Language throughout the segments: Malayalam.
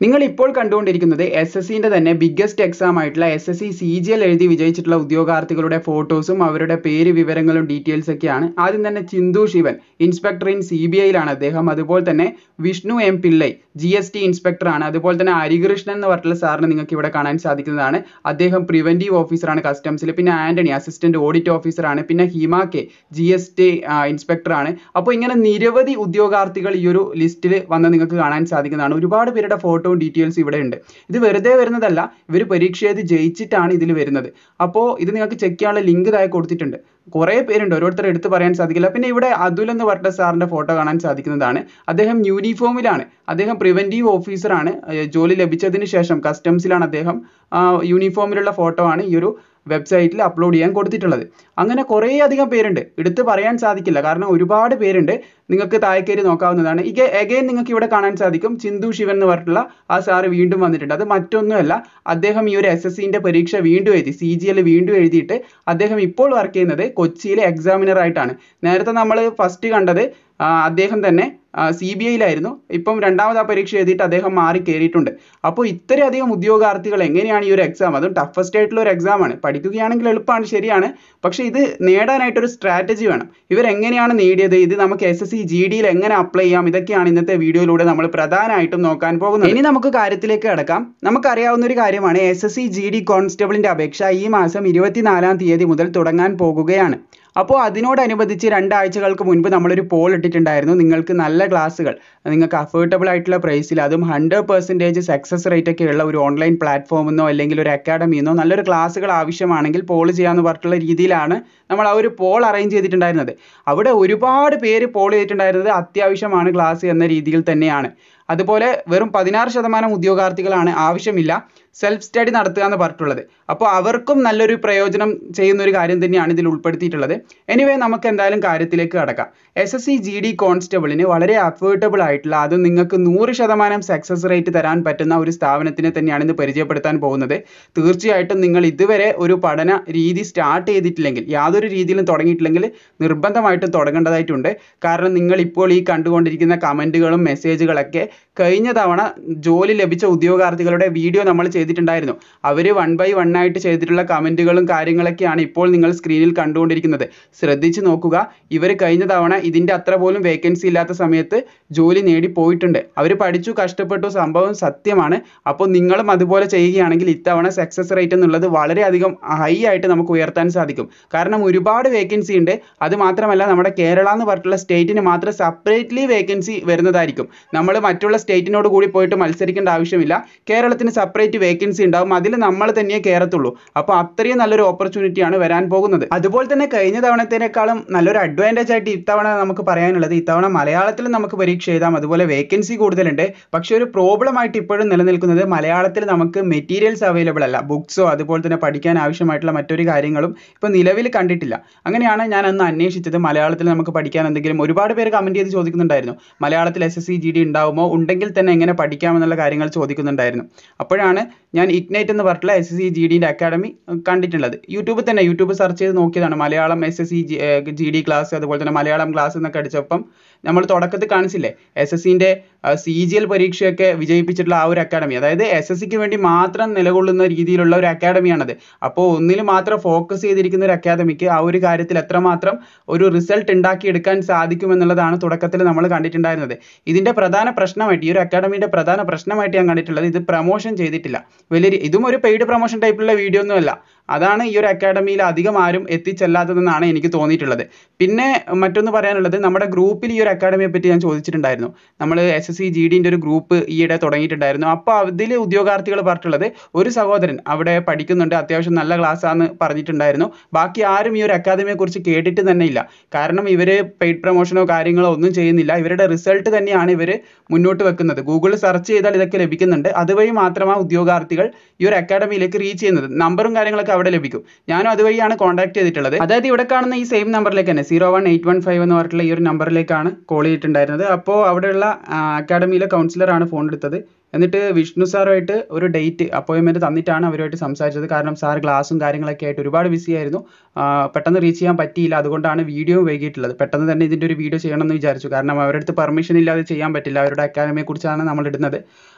നിങ്ങൾ ഇപ്പോൾ കണ്ടുകൊണ്ടിരിക്കുന്നത് എസ് എസ് സിൻ്റെ തന്നെ ബിഗ്ഗസ്റ്റ് എക്സാം ആയിട്ടുള്ള S S C C G L എഴുതി വിജയിച്ചിട്ടുള്ള ഉദ്യോഗാർത്ഥികളുടെ ഫോട്ടോസും അവരുടെ പേര് വിവരങ്ങളും ഡീറ്റെയിൽസ് ഒക്കെയാണ് ആദ്യം തന്നെ Chinthu Sivan inspector in C B ഐയിലാണ് അദ്ദേഹം അതുപോലെ തന്നെ Vishnu M Pillai G S T ഇൻസ്പെക്ടറാണ് അതുപോലെ തന്നെ ഹരികൃഷ്ണൻ എന്ന് പറഞ്ഞിട്ടുള്ള സാറിനെ നിങ്ങൾക്ക് ഇവിടെ കാണാൻ സാധിക്കുന്നതാണ് അദ്ദേഹം പ്രിവൻറ്റീവ് ഓഫീസറാണ് കസ്റ്റംസിൽ പിന്നെ ആന്റണി അസിസ്റ്റന്റ് ഓഡിറ്റ് ഓഫീസറാണ് പിന്നെ Hima K G S T ഇൻസ്പെക്ടറാണ് അപ്പോൾ ഇങ്ങനെ നിരവധി ഉദ്യോഗാർത്ഥികൾ ഈ ഒരു ലിസ്റ്റിൽ വന്ന് നിങ്ങൾക്ക് കാണാൻ സാധിക്കുന്നതാണ് ഒരുപാട് പേരുടെ ഫോട്ടോയും ഡീറ്റെയിൽസ് ഇവിടെ ഉണ്ട് ഇത് വെറുതെ വരുന്നതല്ല ഇവർ പരീക്ഷ എഴുതി ജയിച്ചിട്ടാണ് ഇതിൽ വരുന്നത് അപ്പോൾ ഇത് നിങ്ങൾക്ക് ചെക്ക് ചെയ്യാനുള്ള ലിങ്ക് താഴെ കൊടുത്തിട്ടുണ്ട് കുറേ പേരുണ്ട് ഓരോരുത്തർ എടുത്ത് പറയാൻ സാധിക്കില്ല പിന്നെ ഇവിടെ അതുൽ എന്ന് പറഞ്ഞ സാറിന്റെ ഫോട്ടോ കാണാൻ സാധിക്കുന്നതാണ് അദ്ദേഹം യൂണിഫോമിലാണ് അദ്ദേഹം പ്രിവൻറ്റീവ് ഓഫീസറാണ് ജോലി ലഭിച്ചതിന് ശേഷം കസ്റ്റംസിലാണ് അദ്ദേഹം യൂണിഫോമിലുള്ള ഫോട്ടോ ആണ് ഈ ഒരു വെബ്സൈറ്റിൽ അപ്ലോഡ് ചെയ്യാൻ കൊടുത്തിട്ടുള്ളത് അങ്ങനെ കുറേ അധികം പേരുണ്ട് എടുത്ത് പറയാൻ സാധിക്കില്ല കാരണം ഒരുപാട് പേരുണ്ട് നിങ്ങൾക്ക് താഴെ കയറി നോക്കാവുന്നതാണ് ഇക എഗെയിൻ നിങ്ങൾക്ക് ഇവിടെ കാണാൻ സാധിക്കും ചിന്തു ശിവൻ എന്ന് പറഞ്ഞിട്ടുള്ള ആ സാറ് വീണ്ടും വന്നിട്ടുണ്ട് അത് മറ്റൊന്നുമല്ല അദ്ദേഹം ഈ ഒരു എസ് എസ് സിൻ്റെ പരീക്ഷ വീണ്ടും എഴുതി സി ജി എൽ വീണ്ടും എഴുതിയിട്ട് അദ്ദേഹം ഇപ്പോൾ വർക്ക് ചെയ്യുന്നത് കൊച്ചിയിലെ എക്സാമിനർ ആയിട്ടാണ് നേരത്തെ നമ്മൾ ഫസ്റ്റ് കണ്ടത് അദ്ദേഹം തന്നെ സി ബി ഐയിലായിരുന്നു ഇപ്പം രണ്ടാമത് ആ പരീക്ഷ എഴുതിയിട്ട് അദ്ദേഹം മാറി കയറിയിട്ടുണ്ട് അപ്പോൾ ഇത്രയധികം ഉദ്യോഗാർത്ഥികൾ എങ്ങനെയാണ് ഈ ഒരു എക്സാം അതും ടഫസ്റ്റ് ആയിട്ടുള്ള ഒരു എക്സാമാണ് പഠിക്കുകയാണെങ്കിൽ എളുപ്പമാണ് ശരിയാണ് പക്ഷേ ഇത് നേടാനായിട്ടൊരു സ്ട്രാറ്റജി വേണം ഇവർ എങ്ങനെയാണ് നേടിയത് ഇത് നമുക്ക് എസ് എസ് സി ജി ഡിയിൽ എങ്ങനെ അപ്ലൈ ചെയ്യാം ഇതൊക്കെയാണ് ഇന്നത്തെ വീഡിയോയിലൂടെ നമ്മൾ പ്രധാനമായിട്ടും നോക്കാൻ പോകുന്നത് ഇനി നമുക്ക് കാര്യത്തിലേക്ക് കിടക്കാം നമുക്കറിയാവുന്ന ഒരു കാര്യമാണ് S S C G D കോൺസ്റ്റബിളിൻ്റെ അപേക്ഷ ഈ മാസം ഇരുപത്തിനാലാം തീയതി മുതൽ തുടങ്ങാൻ പോകുകയാണ് അപ്പോൾ അതിനോടനുബന്ധിച്ച് രണ്ടാഴ്ചകൾക്ക് മുൻപ് നമ്മളൊരു പോൾ ഇട്ടിട്ടുണ്ടായിരുന്നു നിങ്ങൾക്ക് നല്ല ക്ലാസ്സുകൾ നിങ്ങൾക്ക് അഫോർഡബിൾ ആയിട്ടുള്ള പ്രൈസിൽ അതും ഹൺഡ്രഡ് പെർസെൻറ്റേജ് സക്സസ് റേറ്റ് ഒക്കെ ഉള്ള ഒരു ഓൺലൈൻ പ്ലാറ്റ്ഫോമിൽ നിന്നോ അല്ലെങ്കിൽ ഒരു അക്കാഡമിയിൽ നിന്നോ നല്ലൊരു ക്ലാസ്സുകൾ ആവശ്യമാണെങ്കിൽ പോൾ ചെയ്യാമെന്ന് പറഞ്ഞിട്ടുള്ള രീതിയിലാണ് നമ്മൾ ആ ഒരു പോൾ അറേഞ്ച് ചെയ്തിട്ടുണ്ടായിരുന്നത് അവിടെ ഒരുപാട് പേര് പോൾ ചെയ്തിട്ടുണ്ടായിരുന്നത് അത്യാവശ്യമാണ് ക്ലാസ് എന്ന രീതിയിൽ തന്നെയാണ് അതുപോലെ വെറും പതിനാറ് ശതമാനം ഉദ്യോഗാർത്ഥികളാണ് ആവശ്യമില്ല സെൽഫ് സ്റ്റഡി നടത്തുക എന്ന് പറഞ്ഞിട്ടുള്ളത് അപ്പോൾ അവർക്കും നല്ലൊരു പ്രയോജനം ചെയ്യുന്ന ഒരു കാര്യം തന്നെയാണ് ഇതിൽ ഉൾപ്പെടുത്തിയിട്ടുള്ളത് എനിവേ നമുക്ക് എന്തായാലും കാര്യത്തിലേക്ക് കടക്കാം S S C G D കോൺസ്റ്റബിളിന് വളരെ അഫോർഡബിൾ ആയിട്ടുള്ള അത് നിങ്ങൾക്ക് നൂറ് ശതമാനം സക്സസ് റേറ്റ് തരാൻ പറ്റുന്ന ഒരു സ്ഥാപനത്തിനെ തന്നെയാണ് ഇന്ന് പരിചയപ്പെടുത്താൻ പോകുന്നത് തീർച്ചയായിട്ടും നിങ്ങൾ ഇതുവരെ ഒരു പഠന രീതി സ്റ്റാർട്ട് ചെയ്തിട്ടില്ലെങ്കിൽ യാതൊരു രീതിയിലും തുടങ്ങിയിട്ടില്ലെങ്കിൽ നിർബന്ധമായിട്ടും തുടങ്ങേണ്ടതായിട്ടുണ്ട് കാരണം നിങ്ങൾ ഇപ്പോൾ ഈ കണ്ടുകൊണ്ടിരിക്കുന്ന കമൻറ്റുകളും മെസ്സേജുകളൊക്കെ കഴിഞ്ഞ തവണ ജോലി ലഭിച്ച ഉദ്യോഗാർത്ഥികളുടെ വീഡിയോ നമ്മൾ ചെയ്തിട്ടുണ്ടായിരുന്നു അവർ വൺ ബൈ വൺ ആയിട്ട് ചെയ്തിട്ടുള്ള കമൻറ്റുകളും കാര്യങ്ങളൊക്കെയാണ് ഇപ്പോൾ നിങ്ങൾ സ്ക്രീനിൽ കണ്ടുകൊണ്ടിരിക്കുന്നത് ശ്രദ്ധിച്ച് നോക്കുക ഇവർ കഴിഞ്ഞ തവണ ഇതിൻ്റെ അത്ര പോലും വേക്കൻസി ഇല്ലാത്ത സമയത്ത് ജോലി നേടി പോയിട്ടുണ്ട് അവർ പഠിച്ചു കഷ്ടപ്പെട്ടു സംഭവം സത്യമാണ് അപ്പോൾ നിങ്ങളും അതുപോലെ ചെയ്യുകയാണെങ്കിൽ ഇത്തവണ സക്സസ് റേറ്റ് എന്നുള്ളത് വളരെയധികം ഹൈ ആയിട്ട് നമുക്ക് ഉയർത്താൻ സാധിക്കും കാരണം ഒരുപാട് വേക്കൻസി ഉണ്ട് അത് മാത്രമല്ല നമ്മുടെ കേരള എന്ന് പറഞ്ഞിട്ടുള്ള സ്റ്റേറ്റിന് മാത്രം സെപ്പറേറ്റ്ലി വേക്കൻസി വരുന്നതായിരിക്കും നമ്മൾ മറ്റുള്ള സ്റ്റേറ്റിനോട് കൂടി പോയിട്ട് മത്സരിക്കേണ്ട ആവശ്യമില്ല കേരളത്തിന് സെപ്പറേറ്റ് വേക്കൻസി ഉണ്ടാവും അതിൽ നമ്മൾ തന്നെയേ കയറത്തുള്ളൂ അപ്പോൾ അത്രയും നല്ലൊരു ഓപ്പർച്യൂണിറ്റിയാണ് വരാൻ പോകുന്നത് അതുപോലെ തന്നെ കഴിഞ്ഞ തവണത്തേക്കാളും നല്ലൊരു അഡ്വാൻറ്റേജ് ആയിട്ട് ഇത്തവണ നമുക്ക് പറയാനുള്ളത് ഇത്തവണ മലയാളത്തിൽ നമുക്ക് പരീക്ഷ എഴുതാം അതുപോലെ വേക്കൻസി കൂടുതലുണ്ട് പക്ഷേ ഒരു പ്രോബ്ലം ആയിട്ട് ഇപ്പോഴും നിലനിൽക്കുന്നത് മലയാളത്തിൽ നമുക്ക് മെറ്റീരിയൽസ് അവൈലബിൾ അല്ല ബുക്സോ അതുപോലെ തന്നെ പഠിക്കാൻ ആവശ്യമായിട്ടുള്ള മറ്റൊരു കാര്യങ്ങളും ഇപ്പോൾ നിലവിൽ കണ്ടിട്ടില്ല അങ്ങനെയാണ് ഞാൻ അന്ന് അന്വേഷിച്ചത് മലയാളത്തിൽ നമുക്ക് പഠിക്കാൻ എന്തെങ്കിലും ഒരുപാട് പേര് കമൻറ്റ് ചെയ്ത് ചോദിക്കുന്നുണ്ടായിരുന്നു മലയാളത്തിൽ S S C G D ഉണ്ടാവുമോ ഉണ്ടെങ്കിൽ തന്നെ എങ്ങനെ പഠിക്കാമെന്നുള്ള കാര്യങ്ങൾ ചോദിക്കുന്നുണ്ടായിരുന്നു അപ്പോഴാണ് ഞാൻ ഇഗ്നൈറ്റ് എന്ന് പറഞ്ഞിട്ടുള്ള എസ് എസ് സി ജി ഡിൻ്റെ അക്കാഡമി കണ്ടിട്ടുള്ളത് യൂട്യൂബിൽ തന്നെ യൂട്യൂബ് സെർച്ച് ചെയ്ത് നോക്കിയതാണ് Malayalam S S C G D class അതുപോലെ തന്നെ മലയാളം ക്ലാസ് എന്നൊക്കെ അടിച്ചപ്പം നമ്മൾ തുടക്കത്തിൽ കാണിച്ചില്ലേ എസ് എസ് സിൻ്റെ സി ജി എൽ പരീക്ഷയൊക്കെ വിജയിപ്പിച്ചിട്ടുള്ള ആ ഒരു അക്കാഡമി അതായത് എസ് എസ് സിക്ക് വേണ്ടി മാത്രം നിലകൊള്ളുന്ന രീതിയിലുള്ള ഒരു അക്കാഡമിയാണത് അപ്പോൾ ഒന്നിൽ മാത്രം ഫോക്കസ് ചെയ്തിരിക്കുന്ന ഒരു അക്കാദമിക്ക് ആ ഒരു കാര്യത്തിൽ എത്രമാത്രം ഒരു റിസൾട്ട് ഉണ്ടാക്കിയെടുക്കാൻ സാധിക്കുമെന്നുള്ളതാണ് തുടക്കത്തിൽ നമ്മൾ കണ്ടിട്ടുണ്ടായിരുന്നത് ഇതിൻ്റെ പ്രധാന പ്രശ്നമായിട്ട് ഈ ഒരു അക്കാഡമിയുടെ പ്രധാന പ്രശ്നമായിട്ട് ഞാൻ കണ്ടിട്ടുള്ളത് ഇത് പ്രൊമോഷൻ ചെയ്തിട്ടില്ല വലിയ ഇതും ഒരു പെയ്ഡ് പ്രൊമോഷൻ ടൈപ്പിലുള്ള വീഡിയോ ഒന്നുമല്ല അതാണ് ഈ ഒരു അക്കാഡമിയിൽ അധികം ആരും എത്തിച്ചെല്ലാത്തതെന്നാണ് എനിക്ക് തോന്നിയിട്ടുള്ളത് പിന്നെ മറ്റൊന്ന് പറയാനുള്ളത് നമ്മുടെ ഗ്രൂപ്പിൽ ഈ ഒരു അക്കാഡമിയെ പറ്റി ഞാൻ ചോദിച്ചിട്ടുണ്ടായിരുന്നു നമ്മൾ എസ് എസ് സി ജി ഡിൻ്റെ ഒരു ഗ്രൂപ്പ് ഈയിടെ തുടങ്ങിയിട്ടുണ്ടായിരുന്നു അപ്പോൾ അതിൽ ഉദ്യോഗാർത്ഥികൾ പറഞ്ഞിട്ടുള്ളത് ഒരു സഹോദരൻ അവിടെ പഠിക്കുന്നുണ്ട് അത്യാവശ്യം നല്ല ക്ലാസ് ആണെന്ന് പറഞ്ഞിട്ടുണ്ടായിരുന്നു ബാക്കി ആരും ഈ ഒരു അക്കാദമിയെ കുറിച്ച് കേട്ടിട്ട് തന്നെ ഇല്ല കാരണം ഇവർ പെയ്ഡ് പ്രൊമോഷനോ കാര്യങ്ങളോ ഒന്നും ചെയ്യുന്നില്ല ഇവരുടെ റിസൾട്ട് തന്നെയാണ് ഇവർ മുന്നോട്ട് വെക്കുന്നത് ഗൂഗിളിൽ സെർച്ച് ചെയ്താൽ ഇതൊക്കെ ലഭിക്കുന്നുണ്ട് അതുവഴി മാത്രമാണ് ഉദ്യോഗാർത്ഥികൾ ഈ ഒരു അക്കാഡമിയിലേക്ക് റീച്ച് ചെയ്യുന്നത് നമ്പറും കാര്യങ്ങളൊക്കെ അവിടെ ലഭിക്കും ഞാനും അതുവഴിയാണ് കോൺടാക്ട് ചെയ്തിട്ടുള്ളത് അതായത് ഇവിടെ കാണുന്ന ഈ സെയിം നമ്പറിലേക്ക് തന്നെ zero one eight one five എന്ന് പറഞ്ഞിട്ടുള്ള ഈ ഒരു നമ്പറിലേക്കാണ് കോൾ ചെയ്തിട്ടുണ്ടായിരുന്നത് അപ്പോൾ അവിടെയുള്ള അക്കാഡമിയിലെ കൗൺസിലറാണ് ഫോൺ എടുത്തത് എന്നിട്ട് വിഷ്ണു സാറുമായിട്ട് ഒരു ഡേറ്റ് അപ്പോയിൻമെൻറ്റ് തന്നിട്ടാണ് അവരുമായിട്ട് സംസാരിച്ചത് കാരണം സാർ ക്ലാസ്സും കാര്യങ്ങളൊക്കെ ആയിട്ട് ഒരുപാട് ബിസി ആയിരുന്നു പെട്ടെന്ന് റീച്ച് ചെയ്യാൻ പറ്റിയില്ല അതുകൊണ്ടാണ് വീഡിയോ വൈകിയിട്ടുള്ളത് പെട്ടെന്ന് തന്നെ ഇതിൻ്റെ ഒരു വീഡിയോ ചെയ്യണമെന്ന് വിചാരിച്ചു കാരണം അവരുടെ അടുത്ത് പെർമിഷൻ ഇല്ലാതെ ചെയ്യാൻ പറ്റില്ല അവരുടെ അക്കാദമിയെ കുറിച്ചാണ് നമ്മൾ ഇടുന്നത്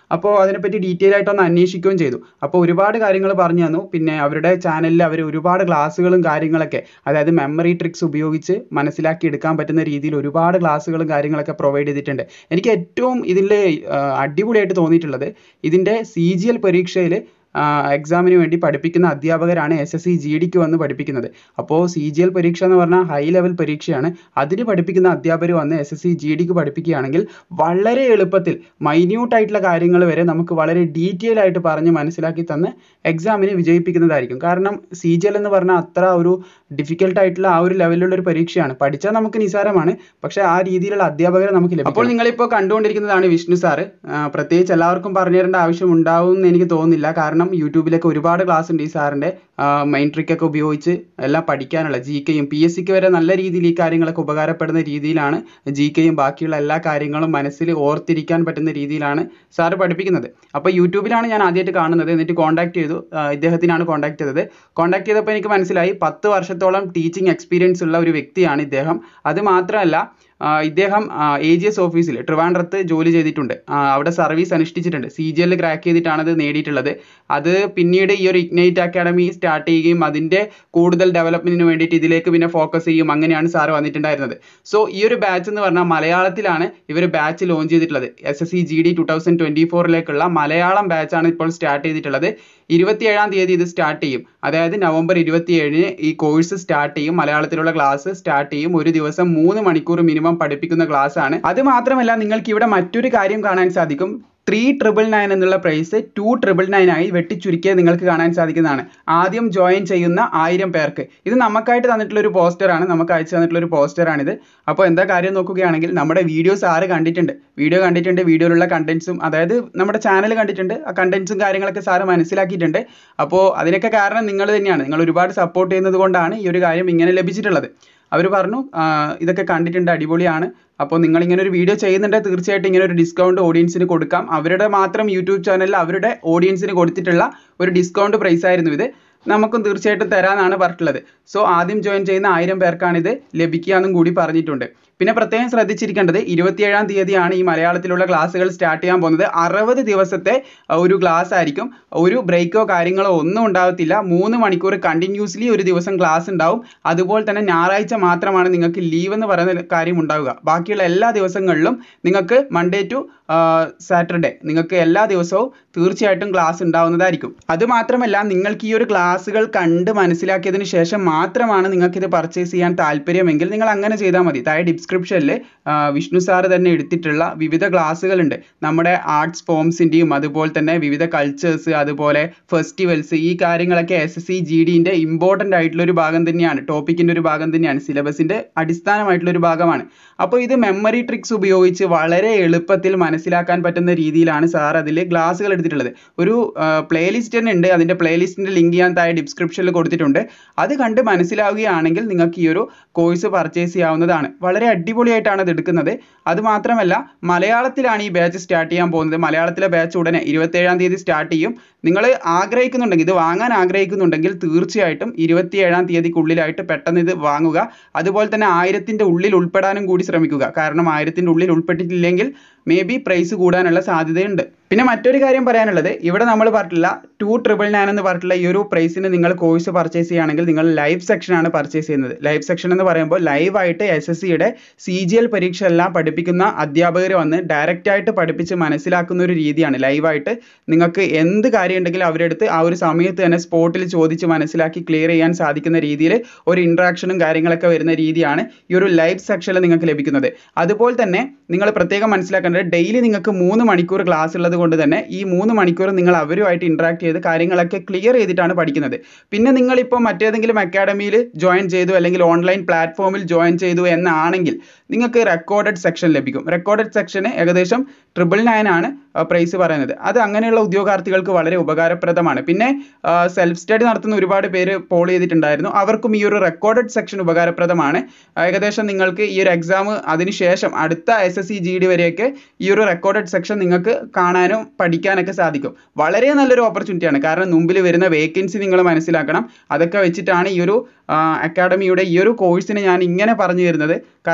അപ്പോൾ അതിനെപ്പറ്റി ഡീറ്റെയിൽ ആയിട്ടൊന്ന് അന്വേഷിക്കുകയും ചെയ്തു അപ്പോൾ ഒരുപാട് കാര്യങ്ങൾ പറഞ്ഞു തന്നു പിന്നെ അവരുടെ ചാനലിൽ അവർ ഒരുപാട് ക്ലാസ്സുകളും കാര്യങ്ങളൊക്കെ അതായത് മെമ്മറി ട്രിക്സ് ഉപയോഗിച്ച് മനസ്സിലാക്കി എടുക്കാൻ പറ്റുന്ന രീതിയിൽ ഒരുപാട് ക്ലാസ്സുകളും കാര്യങ്ങളൊക്കെ പ്രൊവൈഡ് ചെയ്തിട്ടുണ്ട് എനിക്ക് ഏറ്റവും ഇതിൽ അടിപൊളിയായിട്ട് തോന്നിയിട്ടുള്ളത് ഇതിൻ്റെ സി ജി എൽ പരീക്ഷയിൽ എക്സാമിന് വേണ്ടി പഠിപ്പിക്കുന്ന അധ്യാപകരാണ് എസ് എസ് സി ജി ഡിക്ക് വന്ന് പഠിപ്പിക്കുന്നത് അപ്പോൾ സി ജി എൽ പരീക്ഷ എന്ന് പറഞ്ഞാൽ ഹൈ ലെവൽ പരീക്ഷയാണ് അതിന് പഠിപ്പിക്കുന്ന അധ്യാപകർ വന്ന് എസ് എസ് സി ജി ഡിക്ക് പഠിപ്പിക്കുകയാണെങ്കിൽ വളരെ എളുപ്പത്തിൽ മൈന്യൂട്ട് ആയിട്ടുള്ള കാര്യങ്ങൾ വരെ നമുക്ക് വളരെ ഡീറ്റെയിൽ ആയിട്ട് പറഞ്ഞ് മനസ്സിലാക്കി തന്ന് എക്സാമിന് വിജയിപ്പിക്കുന്നതായിരിക്കും കാരണം സി ജി എൽ എന്ന് പറഞ്ഞാൽ അത്ര ഒരു ഡിഫിക്കൽട്ട് ആയിട്ടുള്ള ആ ഒരു ലെവലിലുള്ള ഒരു പരീക്ഷയാണ് പഠിച്ചാൽ നമുക്ക് നിസാരമാണ് പക്ഷേ ആ രീതിയിലുള്ള അധ്യാപകരെ നമുക്ക് ലഭിക്കും അപ്പോൾ നിങ്ങളിപ്പോൾ കണ്ടുകൊണ്ടിരിക്കുന്നതാണ് വിഷ്ണു സാറ് പ്രത്യേകിച്ച് എല്ലാവർക്കും പറഞ്ഞു തരേണ്ട ആവശ്യം ഉണ്ടാവും എന്ന് എനിക്ക് തോന്നുന്നില്ല കാരണം യൂട്യൂബിലൊക്കെ ഒരുപാട് ക്ലാസ് ഉണ്ട് ഈ സാറിൻ്റെ മൈൻഡ് ട്രിക്ക് ഒക്കെ ഉപയോഗിച്ച് എല്ലാം പഠിക്കാനുള്ള ജി കെയും പി എസ് സിക്ക് വരെ നല്ല രീതിയിൽ ഈ കാര്യങ്ങളൊക്കെ ഉപകാരപ്പെടുന്ന രീതിയിലാണ് ജി കെയും ബാക്കിയുള്ള എല്ലാ കാര്യങ്ങളും മനസ്സിൽ ഓർത്തിരിക്കാൻ പറ്റുന്ന രീതിയിലാണ് സാറ് പഠിപ്പിക്കുന്നത് അപ്പോൾ യൂട്യൂബിലാണ് ഞാൻ ആദ്യമായിട്ട് കാണുന്നത് എന്നിട്ട് കോൺടാക്ട് ചെയ്തു ആ, ഇദ്ദേഹത്തിനാണ് കോൺടാക്ട് ചെയ്തത് കോൺടാക്ട് ചെയ്തപ്പോൾ എനിക്ക് മനസ്സിലായി പത്ത് വർഷത്തോളം ടീച്ചിങ് എക്സ്പീരിയൻസ് ഉള്ള ഒരു വ്യക്തിയാണ് ഇദ്ദേഹം അത് മാത്രമല്ല ആ, ഇദ്ദേഹം എ ജി എസ് ഓഫീസിൽ ട്രിവാൻഡ്രത്ത് ജോലി ചെയ്തിട്ടുണ്ട് ആ, അവിടെ സർവീസ് അനുഷ്ഠിച്ചിട്ടുണ്ട് സി ജി എൽ ക്രാക്ക് ചെയ്തിട്ടാണ് അത് നേടിയിട്ടുള്ളത് അത് പിന്നീട് ഈ ഒരു ഇഗ്നൈറ്റ് അക്കാഡമി സ്റ്റാർട്ട് ചെയ്യുകയും അതിൻ്റെ കൂടുതൽ ഡെവലപ്മെന്റിന് വേണ്ടിയിട്ട് ഇതിലേക്ക് പിന്നെ ഫോക്കസ് ചെയ്യും അങ്ങനെയാണ് സാറ് വന്നിട്ടുണ്ടായിരുന്നത് സോ ഈ ഒരു ബാച്ച് എന്ന് പറഞ്ഞാൽ മലയാളത്തിലാണ് ഇവർ ബാച്ച് ലോഞ്ച് ചെയ്തിട്ടുള്ളത് S S C G D two thousand twenty ഫോറിലേക്കുള്ള മലയാളം ബാച്ചാണ് ഇപ്പോൾ സ്റ്റാർട്ട് ചെയ്തിട്ടുള്ളത് ഇരുപത്തിയേഴാം തീയതി ഇത് സ്റ്റാർട്ട് ചെയ്യും അതായത് നവംബർ ഇരുപത്തിയേഴിന് ഈ കോഴ്സ് സ്റ്റാർട്ട് ചെയ്യും മലയാളത്തിലുള്ള ക്ലാസ് സ്റ്റാർട്ട് ചെയ്യും ഒരു ദിവസം മൂന്ന് മണിക്കൂർ മിനിമം പഠിപ്പിക്കുന്ന ക്ലാസ് ആണ് അത് മാത്രമല്ല നിങ്ങൾക്ക് ഇവിടെ മറ്റൊരു കാര്യം കാണാൻ സാധിക്കും ത്രീ ട്രിപ്പിൾ നയൻ എന്നുള്ള പ്രൈസ് ടു ട്രിപ്പിൾ നയൻ ആയി വെട്ടിച്ചുരുക്കിയത് നിങ്ങൾക്ക് കാണാൻ സാധിക്കുന്നതാണ് ആദ്യം ജോയിൻ ചെയ്യുന്ന ആയിരം പേർക്ക് ഇത് നമുക്കായിട്ട് തന്നിട്ടുള്ള ഒരു പോസ്റ്ററാണ് നമുക്ക് അയച്ചു തന്നിട്ടുള്ള ഒരു പോസ്റ്ററാണിത് അപ്പോൾ എന്താ കാര്യം നോക്കുകയാണെങ്കിൽ നമ്മുടെ വീഡിയോസ് ആര് കണ്ടിട്ടുണ്ട് വീഡിയോ കണ്ടിട്ടുണ്ട് വീഡിയോയിലുള്ള കണ്ടന്റ്സും അതായത് നമ്മുടെ ചാനൽ കണ്ടിട്ടുണ്ട് ആ കണ്ടന്റ്സും കാര്യങ്ങളൊക്കെ സാറ് മനസ്സിലാക്കിയിട്ടുണ്ട് അപ്പോൾ അതിനൊക്കെ കാരണം നിങ്ങൾ തന്നെയാണ് നിങ്ങൾ ഒരുപാട് സപ്പോർട്ട് ചെയ്യുന്നത് കൊണ്ടാണ് ഈ ഒരു കാര്യം ഇങ്ങനെ ലഭിച്ചിട്ടുള്ളത് അവർ പറഞ്ഞു ആ, ഇതൊക്കെ കണ്ടിട്ടുണ്ട് അടിപൊളിയാണ് അപ്പോൾ നിങ്ങൾ ഇങ്ങനെ ഒരു വീഡിയോ ചെയ്യുന്നുണ്ടെങ്കിൽ തീർച്ചയായിട്ടും ഇങ്ങനെ ഒരു ഡിസ്കൗണ്ട് ഓഡിയൻസിന് കൊടുക്കാം അവരുടെ മാത്രം യൂട്യൂബ് ചാനലിൽ അവരുടെ ഓഡിയൻസിന് കൊടുത്തിട്ടുള്ള ഒരു ഡിസ്കൗണ്ട് പ്രൈസ് ആയിരുന്നു ഇത് നമുക്കും തീർച്ചയായിട്ടും തരാനാണ് പറഞ്ഞിട്ടുള്ളത് സോ ആദ്യം ജോയിൻ ചെയ്യുന്ന ആയിരം പേർക്കാണ് ഇത് ലഭിക്കുക എന്നും കൂടി പറഞ്ഞിട്ടുണ്ട് പിന്നെ പ്രത്യേകം ശ്രദ്ധിച്ചിരിക്കേണ്ടത് ഇരുപത്തിയേഴാം തീയതിയാണ് ഈ മലയാളത്തിലുള്ള ക്ലാസ്സുകൾ സ്റ്റാർട്ട് ചെയ്യാൻ പോകുന്നത് അറുപത് ദിവസത്തെ അഹ് ഒരു ക്ലാസ് ആയിരിക്കും ഒരു ബ്രേക്കോ കാര്യങ്ങളോ ഒന്നും ഉണ്ടാവത്തില്ല മൂന്ന് മണിക്കൂർ കണ്ടിന്യൂസ്ലി ഒരു ദിവസം ക്ലാസ് ഉണ്ടാവും അതുപോലെ തന്നെ ഞായറാഴ്ച മാത്രമാണ് നിങ്ങൾക്ക് ലീവ് എന്ന് പറയുന്ന കാര്യം ഉണ്ടാവുക ബാക്കിയുള്ള എല്ലാ ദിവസങ്ങളിലും നിങ്ങൾക്ക് മൺഡേ ടു സാറ്റർഡേ നിങ്ങൾക്ക് എല്ലാ ദിവസവും തീർച്ചയായിട്ടും ക്ലാസ് ഉണ്ടാവുന്നതായിരിക്കും അത് മാത്രമല്ല നിങ്ങൾക്ക് ഈ ഒരു ക്ലാസ്സുകൾ കണ്ട് മനസ്സിലാക്കിയതിന് ശേഷം മാത്രമാണ് നിങ്ങൾക്ക് ഇത് പർച്ചേസ് ചെയ്യാൻ താല്പര്യമെങ്കിൽ നിങ്ങൾ അങ്ങനെ ചെയ്താൽ മതി താഴെ ഡിസ്ക്രിപ്ഷനിൽ വിഷ്ണു സാറ് തന്നെ എടുത്തിട്ടുള്ള വിവിധ ക്ലാസ്സുകൾ ഉണ്ട് നമ്മുടെ ആർട്സ് ഫോംസിൻ്റെയും അതുപോലെ തന്നെ വിവിധ കൾച്ചേഴ്സ് അതുപോലെ ഫെസ്റ്റിവൽസ് ഈ കാര്യങ്ങളൊക്കെ എസ് എസ് സി ജി ഡിൻ്റെ ഇമ്പോർട്ടൻ്റ് ആയിട്ടുള്ള ഒരു ഭാഗം തന്നെയാണ് ടോപ്പിക്കിൻ്റെ ഒരു ഭാഗം തന്നെയാണ് സിലബസിൻ്റെ അടിസ്ഥാനമായിട്ടുള്ള ഒരു ഭാഗമാണ് അപ്പോൾ ഇത് മെമ്മറി ട്രിക്സ് ഉപയോഗിച്ച് വളരെ എളുപ്പത്തിൽ മനസ്സിലാക്കാൻ പറ്റുന്ന രീതിയിലാണ് സാർ അതിൽ ക്ലാസ്സുകൾ എടുത്തിട്ടുള്ളത് ഒരു പ്ലേലിസ്റ്റ് തന്നെ ഉണ്ട് അതിൻ്റെ പ്ലേലിസ്റ്റിൻ്റെ ലിങ്ക് ഞാൻ താഴെ ഡിസ്ക്രിപ്ഷനിൽ കൊടുത്തിട്ടുണ്ട് അത് കണ്ട് മനസ്സിലാവുകയാണെങ്കിൽ നിങ്ങൾക്ക് ഈ ഒരു കോഴ്സ് പർച്ചേസ് ചെയ്യാവുന്നതാണ് വളരെ അടിപൊളിയായിട്ടാണ് അത് എടുക്കുന്നത് അത് മാത്രമല്ല മലയാളത്തിലാണ് ഈ ബാച്ച് സ്റ്റാർട്ട് ചെയ്യാൻ പോകുന്നത് മലയാളത്തിലെ ബാച്ച് ഉടനെ ഇരുപത്തേഴാം തീയതി സ്റ്റാർട്ട് ചെയ്യും നിങ്ങൾ ആഗ്രഹിക്കുന്നുണ്ടെങ്കിൽ ഇത് വാങ്ങാൻ ആഗ്രഹിക്കുന്നുണ്ടെങ്കിൽ തീർച്ചയായിട്ടും ഇരുപത്തിയേഴാം തീയതിക്കുള്ളിലായിട്ട് പെട്ടെന്ന് ഇത് വാങ്ങുക അതുപോലെ തന്നെ ആയിരത്തിൻ്റെ ഉള്ളിൽ ഉൾപ്പെടാനും കൂടി ശ്രമിക്കുക കാരണം ആയിരത്തിൻ്റെ ഉള്ളിൽ ഉൾപ്പെട്ടിട്ടില്ലെങ്കിൽ മേ ബി പ്രൈസ് കൂടാനുള്ള സാധ്യതയുണ്ട് പിന്നെ മറ്റൊരു കാര്യം പറയാനുള്ളത് ഇവിടെ നമ്മൾ പറഞ്ഞിട്ടില്ല ടു ട്രിപ്പിൾ നയൻ എന്ന് പറഞ്ഞിട്ടുള്ള ഈ ഒരു പ്രൈസിന് നിങ്ങൾ കോഴ്സ് പർച്ചേസ് ചെയ്യുകയാണെങ്കിൽ നിങ്ങൾ ലൈവ് സെക്ഷൻ ആണ് പർച്ചേസ് ചെയ്യുന്നത് ലൈവ് സെക്ഷൻ എന്ന് പറയുമ്പോൾ ലൈവ് ആയിട്ട് എസ് എസ് സിയുടെ സി ജി എൽ പരീക്ഷ എല്ലാം പഠിപ്പിക്കുന്ന അധ്യാപകർ വന്ന് ഡയറക്റ്റ് ആയിട്ട് പഠിപ്പിച്ച് മനസ്സിലാക്കുന്ന ഒരു രീതിയാണ് ലൈവായിട്ട് നിങ്ങൾക്ക് എന്ത് കാര്യം ഉണ്ടെങ്കിലും അവരുടെ അടുത്ത് ആ ഒരു സമയത്ത് തന്നെ സ്പോട്ടിൽ ചോദിച്ച് മനസ്സിലാക്കി ക്ലിയർ ചെയ്യാൻ സാധിക്കുന്ന രീതിയിൽ ഒരു ഇൻട്രാക്ഷനും കാര്യങ്ങളൊക്കെ വരുന്ന രീതിയാണ് ഈ ഒരു ലൈവ് സെക്ഷനിൽ നിങ്ങൾക്ക് ലഭിക്കുന്നത് അതുപോലെ തന്നെ നിങ്ങൾ പ്രത്യേകം മനസ്സിലാക്കേണ്ടത് ഡെയിലി നിങ്ങൾക്ക് മൂന്ന് മണിക്കൂർ ക്ലാസ് ഉള്ളത് കൊണ്ട് തന്നെ ഈ മൂന്ന് മണിക്കൂർ നിങ്ങൾ അവരുമായിട്ട് ഇൻട്രാക്ട് ചെയ്ത് കാര്യങ്ങളൊക്കെ ക്ലിയർ ചെയ്തിട്ടാണ് പഠിക്കുന്നത് പിന്നെ നിങ്ങളിപ്പോൾ മറ്റേതെങ്കിലും അക്കാഡമിയിൽ ജോയിൻ ചെയ്തു അല്ലെങ്കിൽ ഓൺലൈൻ പ്ലാറ്റ്ഫോമിൽ ജോയിൻ ചെയ്തു എന്നാണെങ്കിൽ നിങ്ങൾക്ക് റെക്കോർഡഡ് സെക്ഷൻ ലഭിക്കും റെക്കോർഡഡ് സെക്ഷന് ഏകദേശം ട്രിപ്പിൾ നയൻ ആണ് പ്രൈസ് പറയുന്നത് അത് അങ്ങനെയുള്ള ഉദ്യോഗാർത്ഥികൾക്ക് വളരെ ഉപകാരപ്രദമാണ് പിന്നെ സെൽഫ് സ്റ്റഡി നടത്തുന്ന ഒരുപാട് പേര് പോൾ ചെയ്തിട്ടുണ്ടായിരുന്നു അവർക്കും ഈ ഒരു റെക്കോർഡഡ് സെക്ഷൻ ഉപകാരപ്രദമാണ് ഏകദേശം നിങ്ങൾക്ക് ഈ ഒരു എക്സാം അതിനുശേഷം അടുത്ത S S C G D വരെയൊക്കെ ഈ ഒരു റെക്കോർഡഡ് സെക്ഷൻ നിങ്ങൾക്ക് കാണാനും പഠിക്കാനൊക്കെ സാധിക്കും വളരെ നല്ലൊരു ഓപ്പർച്യൂണിറ്റിയാണ് കാരണം മുമ്പിൽ വരുന്ന വേക്കൻസി നിങ്ങൾ മനസ്സിലാക്കണം അതൊക്കെ വെച്ചിട്ടാണ് ഈ ഒരു അക്കാഡമിയുടെ ഈ ഒരു കോഴ്സിനെ ഞാൻ ഇങ്ങനെ പറഞ്ഞു തരുന്നത് കാരണം എസ്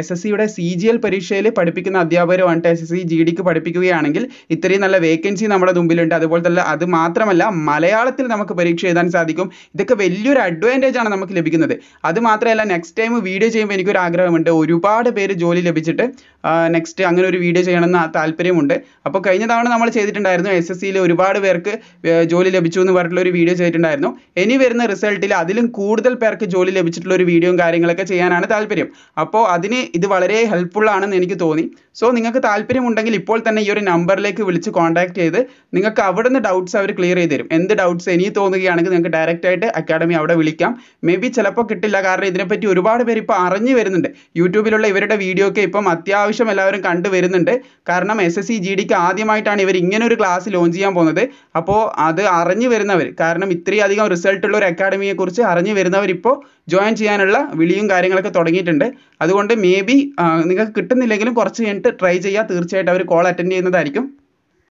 എസ് എസ് സിയുടെ സി ജി എൽ പരീക്ഷയിൽ പഠിപ്പിക്കുന്ന അധ്യാപകരുമായിട്ട് എസ് എസ് സി ജി ഡിക്ക് പഠിപ്പിക്കുകയാണെങ്കിൽ ഇത്രയും നല്ല വേക്കൻസി നമ്മുടെ മുമ്പിലുണ്ട് അതുപോലെ തന്നെ അത് മാത്രമല്ല മലയാളത്തിൽ നമുക്ക് പരീക്ഷ എഴുതാൻ സാധിക്കും ഇതൊക്കെ വലിയൊരു അഡ്വാൻറ്റേജ് ആണ് നമുക്ക് ലഭിക്കുന്നത് അത് മാത്രമല്ല നെക്സ്റ്റ് ടൈം വീഡിയോ ചെയ്യുമ്പോൾ എനിക്കൊരു ആഗ്രഹമുണ്ട് ഒരുപാട് പേര് ജോലി ലഭിച്ചിട്ട് നെക്സ്റ്റ് അങ്ങനെ ഒരു വീഡിയോ ചെയ്യണമെന്ന് താല്പര്യമുണ്ട് അപ്പോൾ കഴിഞ്ഞ തവണ നമ്മൾ ചെയ്തിട്ടുണ്ടായിരുന്നു എസ് എസ് സിയിൽ ഒരുപാട് പേർക്ക് ഏർ ജോലി ലഭിച്ചു എന്ന് പറഞ്ഞിട്ടുള്ള ഒരു വീഡിയോ ചെയ്തിട്ടുണ്ടായിരുന്നു ഇനി വരുന്ന റിസൾട്ടിൽ അതിലും കൂടുതൽ പേർക്ക് ജോലി ലഭിച്ചിട്ടുള്ള ഒരു വീഡിയോയും കാര്യങ്ങളൊക്കെ ചെയ്യാനാണ് താല്പര്യം അപ്പോൾ അതിന് ഇത് വളരെ ഹെൽപ്ഫുൾ ആണെന്ന് എനിക്ക് തോന്നി സോ നിങ്ങൾക്ക് താല്പര്യമുണ്ടെങ്കിൽ ഇപ്പോൾ തന്നെ ഈ ഒരു നമ്പറിലേക്ക് വിളിച്ച് കോൺടാക്ട് ചെയ്ത് നിങ്ങൾക്ക് അവിടെ നിന്ന് ഡൗട്ട്സ് അവർ ക്ലിയർ ചെയ്ത് തരും എന്ത് ഡൗട്ട്സ് ഇനി തോന്നുകയാണെങ്കിൽ നിങ്ങൾക്ക് ഡയറക്റ്റ് ആയിട്ട് അക്കാഡമി അവിടെ വിളിക്കാം മേ ബി ചിലപ്പോൾ കിട്ടില്ല കാരണം ഇതിനെപ്പറ്റി ഒരുപാട് പേര് ഇപ്പോൾ അറിഞ്ഞു വരുന്നുണ്ട് യൂട്യൂബിലുള്ള ഇവരുടെ വീഡിയോ ഒക്കെ ഇപ്പം അത്യാവശ്യം എല്ലാവരും കണ്ടു വരുന്നുണ്ട് കാരണം എസ് എസ് സി ജി ഡിക്ക് ആദ്യമായിട്ടാണ് ഇവർ ഇങ്ങനെ ഒരു ക്ലാസ് ലോഞ്ച് ചെയ്യാൻ പോകുന്നത് അപ്പോൾ അത് അറിഞ്ഞു വരുന്നവർ കാരണം ഇത്രയും അധികം റിസൾട്ട് ഉള്ള ഒരു അക്കാഡമിയെ കുറിച്ച് അറിഞ്ഞു വരുന്നവർ ഇപ്പോൾ ജോയിൻ ചെയ്യാനുള്ള വിളിയും കാര്യങ്ങളൊക്കെ തുടങ്ങിയിട്ടുണ്ട് അതുകൊണ്ട് മേ ബി നിങ്ങൾക്ക് കിട്ടുന്നില്ലെങ്കിലും കുറച്ച് കഴിഞ്ഞിട്ട് ട്രൈ ചെയ്യുക തീർച്ചയായിട്ടും അവർ കോൾ അറ്റൻഡ് ചെയ്യുന്നതായിരിക്കും